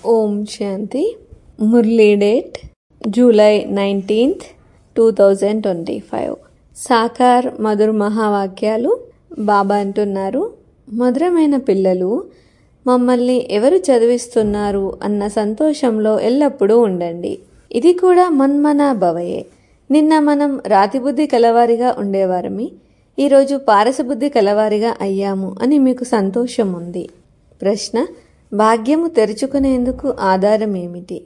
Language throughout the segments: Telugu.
ఓం Shanti Murli date July nineteenth two thousand twenty five సాకార్ మధుర్ మహావాక్యాలు బాబా అంటున్నారు మధురమైన పిల్లలు మమ్మల్ని ఎవరు చదివిస్తున్నారు అన్న సంతోషంలో ఎల్లప్పుడూ ఉండండి ఇది కూడా మన్మన భవయే నిన్న మనం రాతిబుద్ధి కలవారిగా ఉండేవారమి ఈరోజు పారసబుద్ధి కలవారిగా అయ్యాము అని మీకు సంతోషం ఉంది ప్రశ్న భాగ్యము తెరుచుకునేందుకు ఆధారం ఏమిటి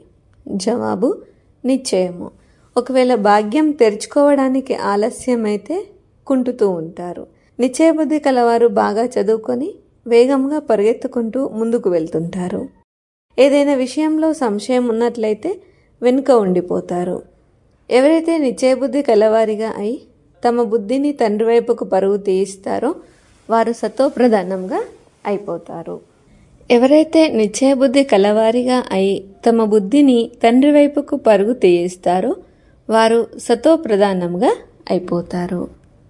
జవాబు నిశ్చయము ఒకవేళ భాగ్యం తెరుచుకోవడానికి ఆలస్యమైతే కుంటుతూ ఉంటారు నిశ్చయబుద్ధి కలవారు బాగా చదువుకొని వేగంగా పరిగెత్తుకుంటూ ముందుకు వెళ్తుంటారు ఏదైనా విషయంలో సంశయం ఉన్నట్లయితే వెనుక ఉండిపోతారు ఎవరైతే నిశ్చయబుద్ధి కలవారిగా అయి తమ బుద్ధిని తండ్రి వైపుకు పరుగు తీయిస్తారో వారు సతోప్రధానంగా అయిపోతారు ఎవరైతే నిశ్చయబుద్ధి కలవారిగా అయి తమ బుద్ధిని తండ్రి వైపుకు పరుగు తీయిస్తారో వారు సతోప్రధానంగా అయిపోతారు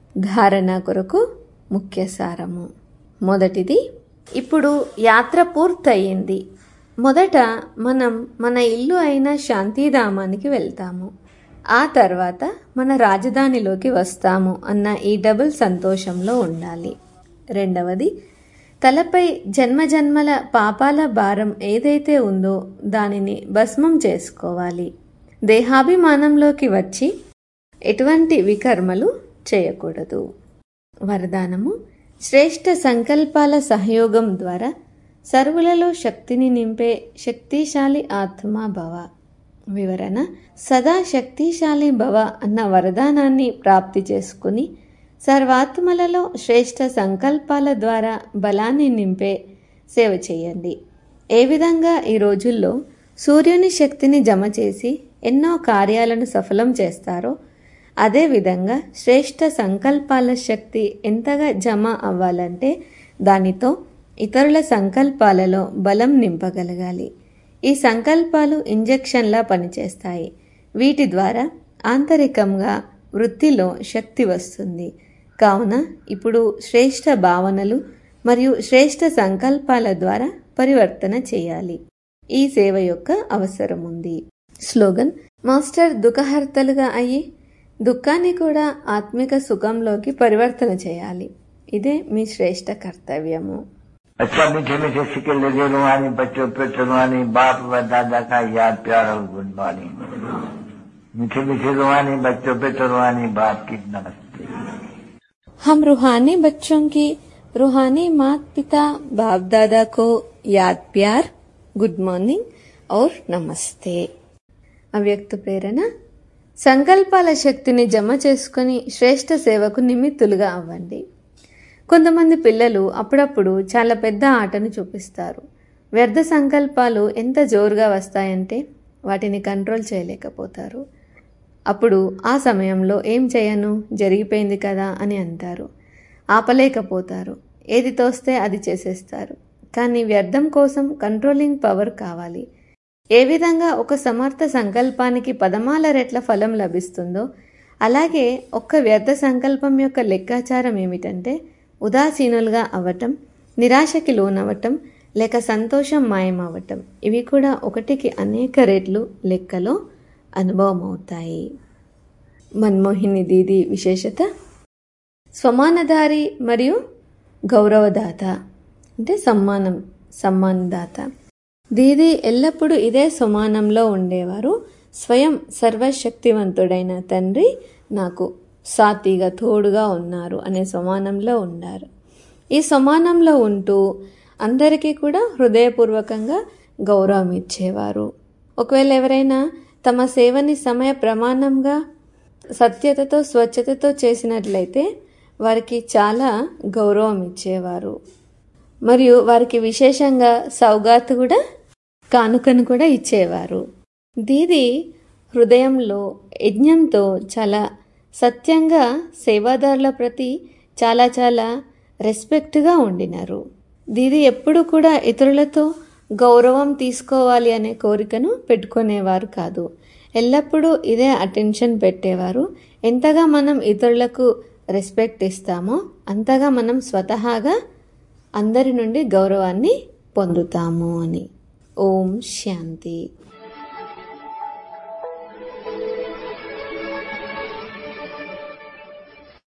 ధారణ కొరకు ముఖ్య సారము మొదటిది ఇప్పుడు యాత్ర పూర్తయింది మొదట మనం మన ఇల్లు అయిన శాంతిధామానికి వెళ్తాము ఆ తర్వాత మన రాజధానిలోకి వస్తాము అన్న ఈ డబుల్ సంతోషంలో ఉండాలి రెండవది తలపై జన్మజన్మల పాపాల భారం ఏదైతే ఉందో దానిని భస్మం చేసుకోవాలి దేహాభిమానంలోకి వచ్చి ఎటువంటి వికర్మలు చేయకూడదు వరదానము శ్రేష్ఠ సంకల్పాల సహయోగం ద్వారా సర్వులలో శక్తిని నింపే శక్తిశాలి ఆత్మ భవ వివరణ సదా శక్తిశాలి భవ అన్న వరదానాన్ని ప్రాప్తి చేసుకుని సర్వాత్మలలో శ్రేష్ఠ సంకల్పాల ద్వారా బలాన్ని నింపే సేవ చేయండి ఏ విధంగా ఈ రోజుల్లో సూర్యుని శక్తిని జమ చేసి ఎన్నో కార్యాలను సఫలం చేస్తారో అదేవిధంగా శ్రేష్ఠ సంకల్పాల శక్తి ఎంతగా జమ అవ్వాలంటే దానితో ఇతరుల సంకల్పాలలో బలం నింపగలగాలి ఈ సంకల్పాలు ఇంజెక్షన్లా పనిచేస్తాయి వీటి ద్వారా ఆంతరికంగా వృత్తిలో శక్తి వస్తుంది కావున ఇప్పుడు శ్రేష్ఠ భావనలు మరియు శ్రేష్ఠ సంకల్పాల ద్వారా పరివర్తన చేయాలి ఈ సేవ యొక్క అవసరం ఉంది స్లోగన్ మాస్టర్ దుఃఖహర్తలుగా అయ్యి దుఃఖాన్ని కూడా ఆత్మిక సుఖంలోకి పరివర్తన చేయాలి ఇదే మీ శ్రేష్ఠ కర్తవ్యము अच्छा मीठे मीठे सिक्के लगे रुहानी बच्चों पे रुहानी बाप व दादा का याद प्यार और गुड मॉर्निंग मीठे मीठे रुहानी बच्चों पे रुहानी बाप की नमस्ते हम रूहानी बच्चों की रूहानी माता पिता बाप दादा को याद प्यार గుడ్ మార్నింగ్ ఔర్ నమస్తే అవ్యక్త ప్రేరణ సంకల్పాల శక్తిని జమ చేసుకుని శ్రేష్ఠ సేవకు నిమిత్తులుగా అవ్వండి కొంతమంది పిల్లలు అప్పుడప్పుడు చాలా పెద్ద ఆటను చూపిస్తారు వ్యర్థ సంకల్పాలు ఎంత జోరుగా వస్తాయంటే వాటిని కంట్రోల్ చేయలేకపోతారు అప్పుడు ఆ సమయంలో ఏం చేయను జరిగిపోయింది కదా అని అంటారు ఆపలేకపోతారు ఏది తోస్తే అది చేసేస్తారు కానీ వ్యర్థం కోసం కంట్రోలింగ్ పవర్ కావాలి ఏ విధంగా ఒక సమర్థ సంకల్పానికి పదమాల రెట్ల ఫలం లభిస్తుందో అలాగే ఒక్క వ్యర్థ సంకల్పం యొక్క లెక్కాచారం ఏమిటంటే ఉదాసీనులుగా అవ్వటం నిరాశకి లోనవ్వటం లేక సంతోషం మాయమవ్వటం ఇవి కూడా ఒకటికి అనేక రెట్లు లెక్కలో అనుభవం అవుతాయి మన్మోహిని దీది విశేషత స్వమానధారి మరియు గౌరవదాత అంటే సమ్మానం సమ్మానదాత దీది ఎల్లప్పుడూ ఇదే సమానంలో ఉండేవారు స్వయం సర్వశక్తివంతుడైన తండ్రి నాకు సాతిగా తోడుగా ఉన్నారు అనే సమానంలో ఉన్నారు ఈ సమానంలో ఉంటూ అందరికీ కూడా హృదయపూర్వకంగా గౌరవం ఇచ్చేవారు ఒకవేళ ఎవరైనా తమ సేవని సమయ ప్రమాణంగా సత్యతతో స్వచ్ఛతతో చేసినట్లయితే వారికి చాలా గౌరవం ఇచ్చేవారు మరియు వారికి విశేషంగా సౌగాత్ కూడా కానుకను కూడా ఇచ్చేవారు దీది హృదయంలో యజ్ఞంతో చాలా సత్యంగా సేవాదారుల ప్రతి చాలా చాలా రెస్పెక్ట్గా ఉండినారు దీది ఎప్పుడు కూడా ఇతరులతో గౌరవం తీసుకోవాలి అనే కోరికను పెట్టుకునేవారు కాదు ఎల్లప్పుడూ ఇదే అటెన్షన్ పెట్టేవారు ఎంతగా మనం ఇతరులకు రెస్పెక్ట్ ఇస్తామో అంతగా మనం స్వతహాగా అందరి నుండి గౌరవాన్ని పొందుతాము అని ఓం శాంతి